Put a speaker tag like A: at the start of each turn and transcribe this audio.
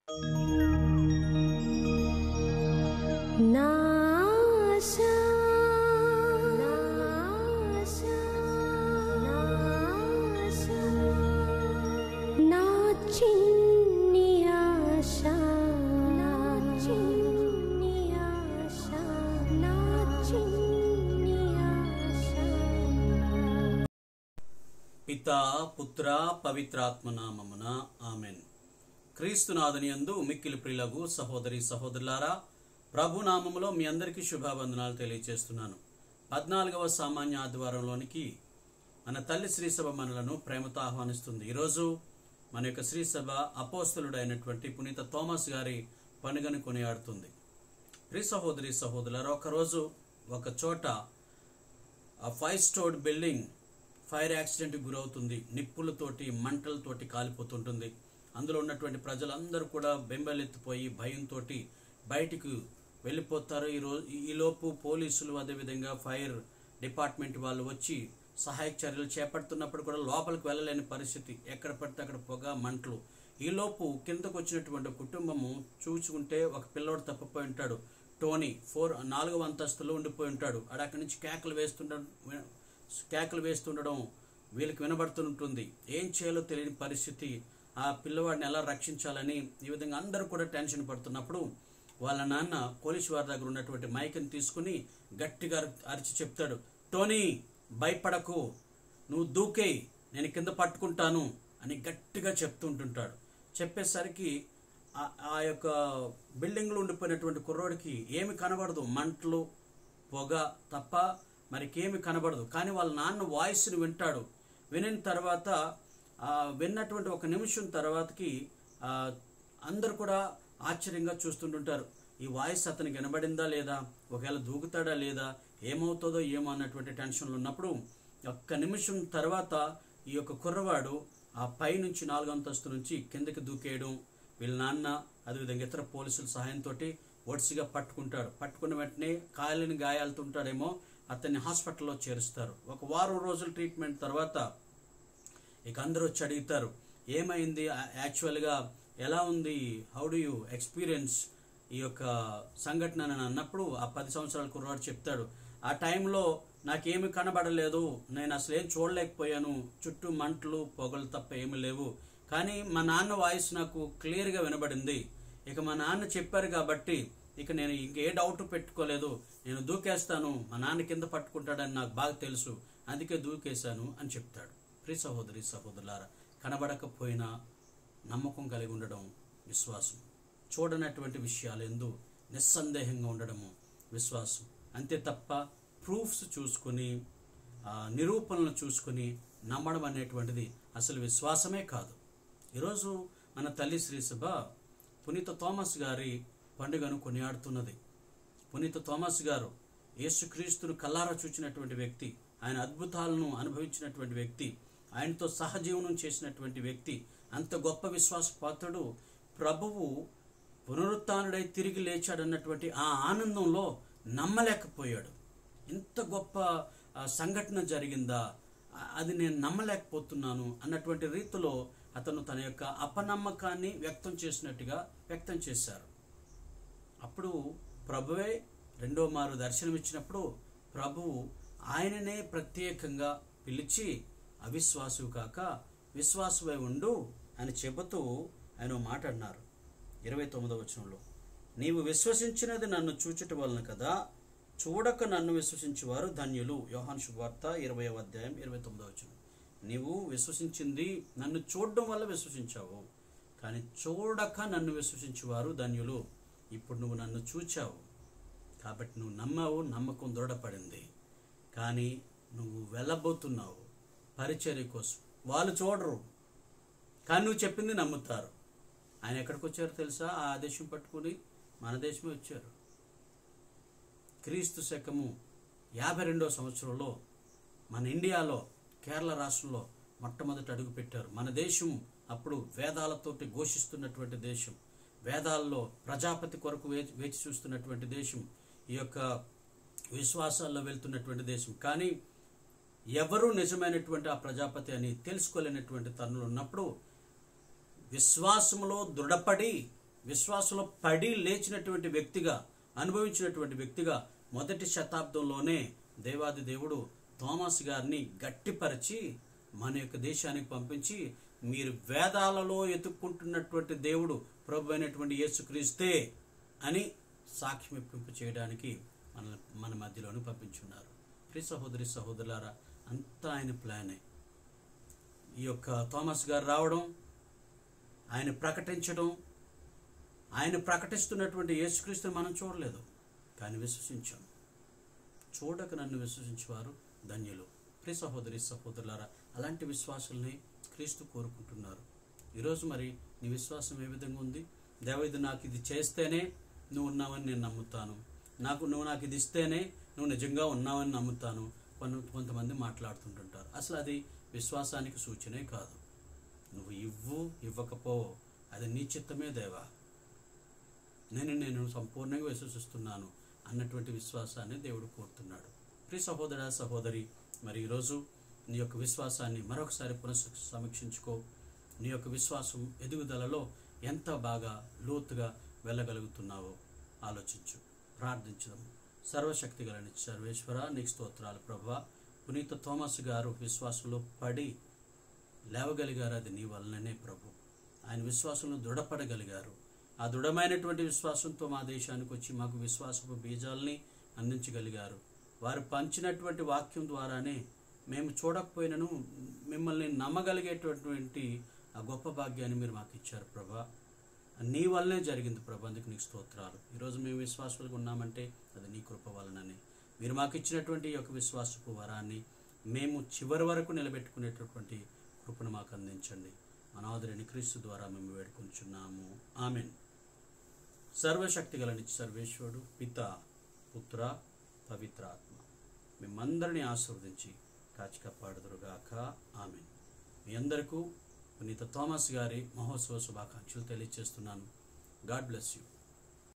A: నాశా నాశా నాశా నా చిన్ని ఆశా నా చిన్ని ఆశా నా చిన్ని ఆశా
B: పితా పుత్ర పవిత్రాత్మనామమున ఆమెన్ క్రీస్తునాథుని యందు మిక్కిలి ప్రియులగు సహోదరి సహోదరులారా ప్రభు నామములో మీ అందరికీ శుభావందనాలు తెలియజేస్తున్నాను పద్నాలుగవ సామాన్య ఆదివారంలోనికి మన తల్లి శ్రీసభ మనలను ప్రేమతో ఆహ్వానిస్తుంది ఈరోజు మన యొక్క శ్రీసభ అపోస్తలుడైనటువంటి పునీత థోమస్ గారి పండుగను కొనియాడుతుంది ప్రి సహోదరి సహోదరులారా ఒకరోజు ఒక చోట ఆ five storied building fire accident గురవుతుంది నిప్పులతోటి మంటలతోటి కాలిపోతుంటుంది అందులో ఉన్నటువంటి ప్రజలందరూ కూడా బెంబెలెత్తిపోయి భయంతో బయటికి వెళ్ళిపోతారు ఈ రోజు ఈలోపు పోలీసులు అదేవిధంగా ఫైర్ డిపార్ట్మెంట్ వాళ్ళు వచ్చి సహాయక చర్యలు చేపడుతున్నప్పుడు కూడా లోపలికి వెళ్ళలేని పరిస్థితి ఎక్కడ పడితే అక్కడ పొగ మంటలు ఈలోపు కిందకు వచ్చినటువంటి కుటుంబము చూసుకుంటే ఒక పిల్లోడు తప్పిపోయి ఉంటాడు టోనీ ఫోర్ నాలుగవ అంతస్తులో ఉండిపోయి ఉంటాడు ఆడ అక్కడి నుంచి కేకలు వేస్తుండడం కేకలు వేస్తుండడం వీళ్ళకి వినబడుతుంటుంది ఏం చేయాలో తెలియని పరిస్థితి ఆ పిల్లవాడిని ఎలా రక్షించాలని ఈ విధంగా అందరూ కూడా టెన్షన్ పడుతున్నప్పుడు వాళ్ళ నాన్న పోలీసు వారి దగ్గర ఉన్నటువంటి మైక్ని తీసుకుని గట్టిగా అరిచి చెప్తాడు టోనీ భయపడకు నువ్వు దూకేయ్ నేను కింద పట్టుకుంటాను అని గట్టిగా చెప్తుంటుంటాడు చెప్పేసరికి ఆ- ఆ యొక్క బిల్డింగ్లో ఉండిపోయినటువంటి కుర్రోడికి ఏమి కనబడదు మంటలు పొగ తప్ప మరికేమి కనబడదు కానీ వాళ్ళ నాన్న వాయిస్ని వింటాడు వినిన తర్వాత ఆ, విన్నటువంటి ఒక నిమిషం తర్వాతకి ఆ, అందరు కూడా ఆశ్చర్యంగా చూస్తుంటుంటారు ఈ వాయిస్ అతనికి వినబడిందా లేదా ఒకవేళ దూకుతాడా లేదా ఏమవుతుందో ఏమో అన్నటువంటి టెన్షన్లు ఉన్నప్పుడు ఒక్క నిమిషం తర్వాత ఈ యొక్క కుర్రవాడు ఆ పై నుంచి నాలుగు అంతస్తు నుంచి కిందకి దూకేయడం వీళ్ళ నాన్న అదేవిధంగా ఇతర పోలీసుల సహాయంతో ఒడిసిగా పట్టుకుంటాడు పట్టుకున్న వెంటనే కాలిని గాయాలుతుంటాడేమో అతన్ని హాస్పిటల్లో చేరుస్తారు ఒక వారం రోజుల ట్రీట్మెంట్ తర్వాత ఇక అందరూ వచ్చి అడుగుతారు ఏమైంది ఆ- యాక్చువల్గా ఎలా ఉంది హౌ డు యూ ఎక్స్పీరియన్స్ ఈ యొక్క సంఘటన అని అన్నప్పుడు ఆ పది సంవత్సరాల కుర్రాడు చెప్తాడు ఆ టైంలో నాకేమి కనబడలేదు నేను అసలు ఏం చూడలేకపోయాను చుట్టూ మంటలు పొగలు తప్ప ఏమీ లేవు కానీ మా నాన్న వాయిస్ నాకు క్లియర్గా వినబడింది ఇక మా నాన్న చెప్పారు కాబట్టి ఇక నేను ఇంకే డౌట్ పెట్టుకోలేదు నేను దూకేస్తాను మా నాన్న కింద పట్టుకుంటాడని నాకు బాగా తెలుసు అందుకే దూకేశాను అని చెప్తాడు ప్రియ సహోదరి సహోదరులారా కనబడకపోయినా నమ్మకం కలిగి ఉండడం విశ్వాసం చూడనటువంటి విషయాలు ఎందు నిస్సందేహంగా ఉండడము విశ్వాసం అంతే తప్ప ప్రూఫ్స్ చూసుకొని ఆ, నిరూపణలు చూసుకొని నమ్మడం అనేటువంటిది అసలు విశ్వాసమే కాదు ఈరోజు మన తల్లి శ్రీసభ పునీత థామస్ గారి పండుగను కొనియాడుతున్నది పునీత థామస్ గారు యేసుక్రీస్తును కల్లారా చూచినటువంటి వ్యక్తి ఆయన అద్భుతాలను అనుభవించినటువంటి వ్యక్తి ఆయనతో సహజీవనం చేసినటువంటి వ్యక్తి అంత గొప్ప విశ్వాస పాత్రుడు ప్రభువు పునరుత్డై తిరిగి లేచాడన్నటువంటి ఆ ఆనందంలో నమ్మలేకపోయాడు ఇంత గొప్ప ఆ, సంఘటన జరిగిందా ఆ- అది నేను నమ్మలేకపోతున్నాను అన్నటువంటి రీతిలో అతను తన యొక్క అపనమ్మకాన్ని వ్యక్తం చేసినట్టుగా వ్యక్తం చేశారు అప్పుడు ప్రభువే రెండో మారు దర్శనమిచ్చినప్పుడు ప్రభువు ఆయననే ప్రత్యేకంగా పిలిచి అవిశ్వాసు కాక విశ్వాసువై ఉండు అని చెబుతూ ఆయన ఓ మాట అన్నారు ఇరవై తొమ్మిదవ వచనంలో నీవు విశ్వసించినది నన్ను చూచుట వలన కదా చూడక నన్ను విశ్వసించేవారు ధన్యులు యోహాన్ శుభవార్త ఇరవై అధ్యాయం ఇరవై తొమ్మిదవ వచనం నీవు విశ్వసించింది నన్ను చూడడం వల్ల విశ్వసించావు కానీ చూడక నన్ను విశ్వసించేవారు ధన్యులు ఇప్పుడు నువ్వు నన్ను చూచావు కాబట్టి నువ్వు నమ్మావు నమ్మకం దృఢపడింది కానీ నువ్వు వెళ్ళబోతున్నావు పరిచర్య కోసం వాళ్ళు చూడరు కానీ నువ్వు చెప్పింది నమ్ముతారు ఆయన ఎక్కడికి వచ్చారో తెలుసా ఆ దేశం పట్టుకుని మన దేశమే వచ్చారు క్రీస్తు శకము యాభై రెండవ సంవత్సరంలో మన ఇండియాలో కేరళ రాష్ట్రంలో మొట్టమొదటి అడుగు పెట్టారు మన దేశం అప్పుడు వేదాలతోటి ఘోషిస్తున్నటువంటి దేశం వేదాల్లో ప్రజాపతి కొరకు వేచి వేచి చూస్తున్నటువంటి దేశం ఈ యొక్క విశ్వాసాల్లో వెళ్తున్నటువంటి దేశం కానీ ఎవరు నిజమైనటువంటి ఆ ప్రజాపతి అని తెలుసుకోలేనటువంటి తరుణులు ఉన్నప్పుడు విశ్వాసములో దృఢపడి విశ్వాసంలో పడి లేచినటువంటి వ్యక్తిగా అనుభవించినటువంటి వ్యక్తిగా మొదటి శతాబ్దంలోనే దేవాది దేవుడు థోమస్ గారిని గట్టిపరిచి మన యొక్క దేశానికి పంపించి మీరు వేదాలలో ఎత్తుక్కుంటున్నటువంటి దేవుడు ప్రభు అయినటువంటి యేసుక్రీస్తే అని సాక్ష్యం ఇప్పింపు చేయడానికి మన మన మధ్యలోనే పంపించున్నారు ప్రియ సహోదరి సహోదరులారా అంతా ఆయన ప్లానే ఈ యొక్క థామస్ గారు రావడం ఆయన ప్రకటించడం ఆయన ప్రకటిస్తున్నటువంటి యేసుక్రీస్తుని మనం చూడలేదు కానీ విశ్వసించాం చూడక నన్ను విశ్వసించేవారు ధన్యులు ప్రియ సహోదరి సహోదరులారా అలాంటి విశ్వాసాలని క్రీస్తు కోరుకుంటున్నారు ఈరోజు మరి నీ విశ్వాసం ఏ విధంగా ఉంది దేవ ఇది నాకు ఇది చేస్తేనే నువ్వు ఉన్నావని నేను నమ్ముతాను నాకు నువ్వు నాకు ఇది ఇస్తేనే నువ్వు నిజంగా ఉన్నావని నమ్ముతాను కొన్ని కొంతమంది మాట్లాడుతుంటుంటారు అసలు అది విశ్వాసానికి సూచనే కాదు నువ్వు ఇవ్వు ఇవ్వకపో అది నీ చిత్తమే దేవా నేను నేను సంపూర్ణంగా విశ్వసిస్తున్నాను అన్నటువంటి విశ్వాసాన్ని దేవుడు కోరుతున్నాడు ప్రియ సహోదర సహోదరి మరి ఈరోజు నీ యొక్క విశ్వాసాన్ని మరొకసారి పునః సమీక్షించుకో నీ యొక్క విశ్వాసం ఎదుగుదలలో ఎంత బాగా లోతుగా వెళ్ళగలుగుతున్నావో ఆలోచించు ప్రార్థించడం సర్వశక్తి గలని సర్వేశ్వర నీకు స్తోత్రాలు ప్రభా పునీత థోమస్ గారు విశ్వాసంలో పడి లేవగలిగారు అది నీ వలననే ప్రభు ఆయన విశ్వాసంలో దృఢపడగలిగారు ఆ దృఢమైనటువంటి విశ్వాసంతో మా దేశానికి వచ్చి మాకు విశ్వాసపు బీజాలని అందించగలిగారు వారు పంచినటువంటి వాక్యం ద్వారానే మేము చూడకపోయినను మిమ్మల్ని నమ్మగలిగేటటువంటి ఆ గొప్ప భాగ్యాన్ని మీరు మాకు ఇచ్చారు ప్రభా నీ వల్లనే జరిగింది ప్రభా అందుకు నీకు స్తోత్రాలు ఈరోజు మేము విశ్వాసాలుగా ఉన్నామంటే అది నీ కృప వలననే మీరు మాకు ఇచ్చినటువంటి ఈ యొక్క విశ్వాసపు వరాన్ని మేము చివరి వరకు నిలబెట్టుకునేటటువంటి కృపను మాకు అందించండి అనాదరిని క్రీస్తు ద్వారా మేము వేడుకొంచున్నాము ఆమెన్ సర్వశక్తి గలని సర్వేశ్వరుడు పిత పుత్ర పవిత్రాత్మ మిమ్మందరినీ ఆశీర్వదించి కాచి కాపాడుదురుగాక ఆమెన్ మీ అందరికీ పునీత థామస్ గారి మహోత్సవ శుభాకాంక్షలు తెలియజేస్తున్నాను గాడ్ బ్లెస్ యూ